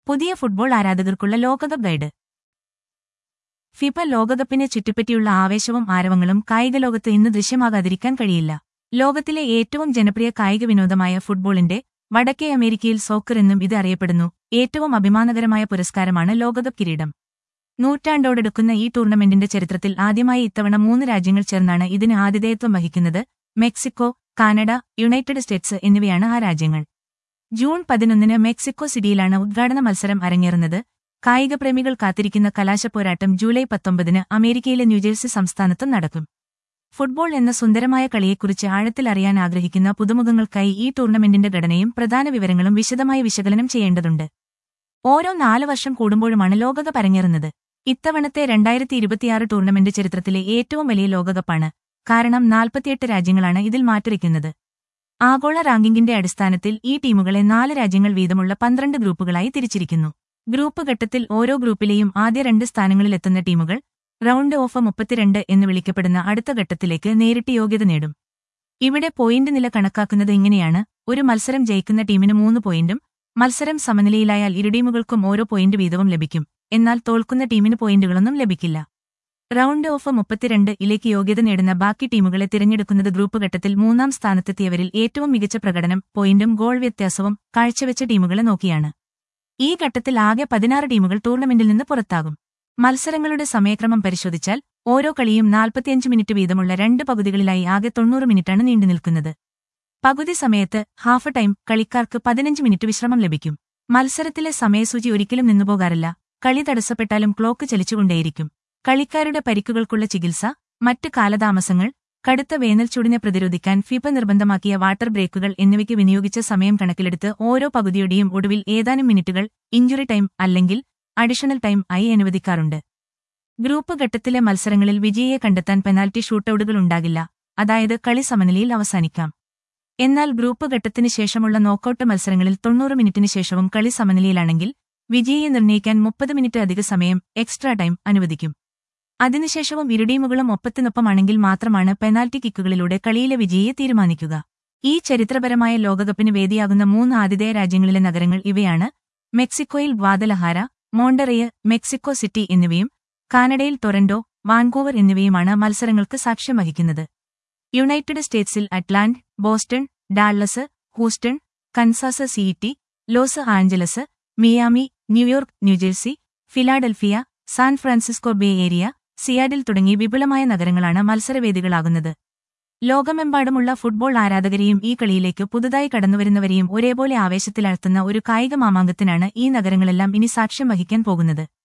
പുതിയ ഫുട്ബോൾ ആരാധകർക്കുള്ള ലോകകപ്പ് guide FIFA ലോകകപ്പിനെ ചുറ്റിപ്പറ്റിയുള്ള ആവേശവും ആരവങ്ങളും കായിക ലോകത്ത് ഇന്ന് ദൃശ്യമാകാതിരിക്കാൻ കഴിയില്ല ലോകത്തിലെ ഏറ്റവും ജനപ്രിയ കായിക വിനോദമായ ഫുട്ബോളിന്റെ വടക്കേ അമേരിക്കയിൽ സോക്കർ എന്നും ഇത് അറിയപ്പെടുന്നു ഏറ്റവും അഭിമാനകരമായ പുരസ്കാരമാണ് ലോകകപ്പ് കിരീടം നൂറ്റാണ്ടോടെടുക്കുന്ന ഈ ടൂർണമെന്റിന്റെ ചരിത്രത്തിൽ ആദ്യമായി ഇത്തവണ മൂന്ന് രാജ്യങ്ങൾ ചേർന്നാണ് ഇതിന് ആതിഥേയത്വം വഹിക്കുന്നത് മെക്സിക്കോ കാനഡ യുണൈറ്റഡ് സ്റ്റേറ്റ്സ് എന്നിവയാണ് ആ രാജ്യങ്ങൾ ജൂൺ പതിനൊന്നിന് മെക്സിക്കോ സിറ്റിയിലാണ് ഉദ്ഘാടന മത്സരം അരങ്ങേറുന്നത് കായികപ്രേമികൾ കാത്തിരിക്കുന്ന കലാശപ്പോരാട്ടം ജൂലൈ പത്തൊമ്പതിന് അമേരിക്കയിലെ ന്യൂജേഴ്സി സംസ്ഥാനത്തും നടക്കും ഫുട്ബോൾ എന്ന സുന്ദരമായ കളിയെക്കുറിച്ച് ആഴത്തിൽ അറിയാൻ ആഗ്രഹിക്കുന്ന പുതുമുഖങ്ങൾക്കായി ഈ ടൂർണമെന്റിന്റെ ഘടനയും പ്രധാന വിവരങ്ങളും വിശദമായി വിശകലനം ചെയ്യേണ്ടതുണ്ട് ഓരോ നാല് വർഷം കൂടുമ്പോഴുമാണ് ലോകകപ്പ് അരങ്ങേറുന്നത് ഇത്തവണത്തെ രണ്ടായിരത്തി ഇരുപത്തിയാറ് ടൂർണമെന്റ് ചരിത്രത്തിലെ ഏറ്റവും വലിയ ലോകകപ്പാണ് കാരണം നാൽപ്പത്തിയെട്ട് രാജ്യങ്ങളാണ് ഇതിൽ മാറ്റുരയ്ക്കുന്നത് ആഗോള റാങ്കിങ്ങിന്റെ അടിസ്ഥാനത്തിൽ ഈ ടീമുകളെ നാല് രാജ്യങ്ങൾ വീതമുള്ള പന്ത്രണ്ട് ഗ്രൂപ്പുകളായി തിരിച്ചിരിക്കുന്നു ഗ്രൂപ്പ് ഘട്ടത്തിൽ ഓരോ ഗ്രൂപ്പിലെയും ആദ്യ രണ്ട് സ്ഥാനങ്ങളിലെത്തുന്ന ടീമുകൾ റൗണ്ട് ഓഫ് മുപ്പത്തിരണ്ട് എന്ന് വിളിക്കപ്പെടുന്ന അടുത്ത ഘട്ടത്തിലേക്ക് നേരിട്ട് യോഗ്യത നേടും ഇവിടെ പോയിന്റ് നില കണക്കാക്കുന്നത് ഇങ്ങനെയാണ് ഒരു മത്സരം ജയിക്കുന്ന ടീമിന് മൂന്ന് പോയിന്റും മത്സരം സമനിലയിലായാൽ ഇരു ടീമുകൾക്കും ഓരോ പോയിന്റ് വീതവും ലഭിക്കും എന്നാൽ തോൽക്കുന്ന ടീമിന് പോയിന്റുകളൊന്നും ലഭിക്കില്ല റൗണ്ട് ഓഫ് മുപ്പത്തിരണ്ട് ഇലേക്ക് യോഗ്യത നേടുന്ന ബാക്കി ടീമുകളെ തിരഞ്ഞെടുക്കുന്നത് ഗ്രൂപ്പ് ഘട്ടത്തിൽ മൂന്നാം സ്ഥാനത്തെത്തിയവരിൽ ഏറ്റവും മികച്ച പ്രകടനം പോയിന്റും ഗോൾ വ്യത്യാസവും കാഴ്ചവെച്ച ടീമുകളെ നോക്കിയാണ് ഈ ഘട്ടത്തിൽ ആകെ പതിനാറ് ടീമുകൾ ടൂർണമെന്റിൽ നിന്ന് പുറത്താകും മത്സരങ്ങളുടെ സമയക്രമം പരിശോധിച്ചാൽ ഓരോ കളിയും നാൽപ്പത്തിയഞ്ച് മിനിറ്റ് വീതമുള്ള രണ്ട് പകുതികളിലായി ആകെ തൊണ്ണൂറ് മിനിറ്റാണ് നീണ്ടുനിൽക്കുന്നത് പകുതി സമയത്ത് ഹാഫ് ടൈം കളിക്കാർക്ക് പതിനഞ്ച് മിനിറ്റ് വിശ്രമം ലഭിക്കും മത്സരത്തിലെ സമയസൂചി ഒരിക്കലും നിന്നുപോകാറില്ല കളി തടസ്സപ്പെട്ടാലും ക്ലോക്ക് ചലിച്ചുകൊണ്ടേയിരിക്കും കളിക്കാരുടെ പരിക്കുകൾക്കുള്ള ചികിത്സ മറ്റ് കാലതാമസങ്ങൾ കടുത്ത വേനൽച്ചൂടിനെ പ്രതിരോധിക്കാൻ ഫിഫ നിർബന്ധമാക്കിയ വാട്ടർ ബ്രേക്കുകൾ എന്നിവയ്ക്ക് വിനിയോഗിച്ച സമയം കണക്കിലെടുത്ത് ഓരോ പകുതിയുടെയും ഒടുവിൽ ഏതാനും മിനിറ്റുകൾ ഇഞ്ചുറി ടൈം അല്ലെങ്കിൽ അഡീഷണൽ ടൈം ആയി അനുവദിക്കാറുണ്ട് ഗ്രൂപ്പ് ഘട്ടത്തിലെ മത്സരങ്ങളിൽ വിജയിയെ കണ്ടെത്താൻ പെനാൽറ്റി ഷൂട്ടൌട്ടുകൾ ഉണ്ടാകില്ല അതായത് കളി സമനിലയിൽ അവസാനിക്കാം എന്നാൽ ഗ്രൂപ്പ് ഘട്ടത്തിന് ശേഷമുള്ള നോക്കൌട്ട് മത്സരങ്ങളിൽ തൊണ്ണൂറ് മിനിറ്റിന് ശേഷവും കളി സമനിലയിലാണെങ്കിൽ വിജയിയെ നിർണ്ണയിക്കാൻ മുപ്പത് മിനിറ്റ് അധിക സമയം എക്സ്ട്രാ ടൈം അനുവദിക്കും അതിനുശേഷവും ഇരു ടീമുകളും ഒപ്പത്തിനൊപ്പമാണെങ്കിൽ മാത്രമാണ് പെനാൽറ്റി കിക്കുകളിലൂടെ കളിയിലെ വിജയിയെ തീരുമാനിക്കുക ഈ ചരിത്രപരമായ ലോകകപ്പിന് വേദിയാകുന്ന മൂന്ന് ആതിഥേയ രാജ്യങ്ങളിലെ നഗരങ്ങൾ ഇവയാണ് മെക്സിക്കോയിൽ ഗ്വാദലഹാര മോണ്ടറിയ മെക്സിക്കോ സിറ്റി എന്നിവയും കാനഡയിൽ ടൊറന്റോ വാൻകൂവർ എന്നിവയുമാണ് മത്സരങ്ങൾക്ക് സാക്ഷ്യം വഹിക്കുന്നത് യുണൈറ്റഡ് സ്റ്റേറ്റ്സിൽ Atlanta Boston Dallas Houston Kansas City Los Angeles Miami New York New Jersey Philadelphia San Francisco Bay Area Seattle തുടങ്ങി വിപുലമായ നഗരങ്ങളാണ് മത്സരവേദികളാകുന്നത് ലോകമെമ്പാടുമുള്ള ഫുട്ബോൾ ആരാധകരെയും ഈ കളിയിലേക്ക് പുതുതായി കടന്നുവരുന്നവരെയും ഒരേപോലെ ആവേശത്തിലാഴ്ത്തുന്ന ഒരു കായിക മാമാങ്കത്തിനാണ് ഈ നഗരങ്ങളെല്ലാം ഇനി സാക്ഷ്യം വഹിക്കാൻ പോകുന്നത്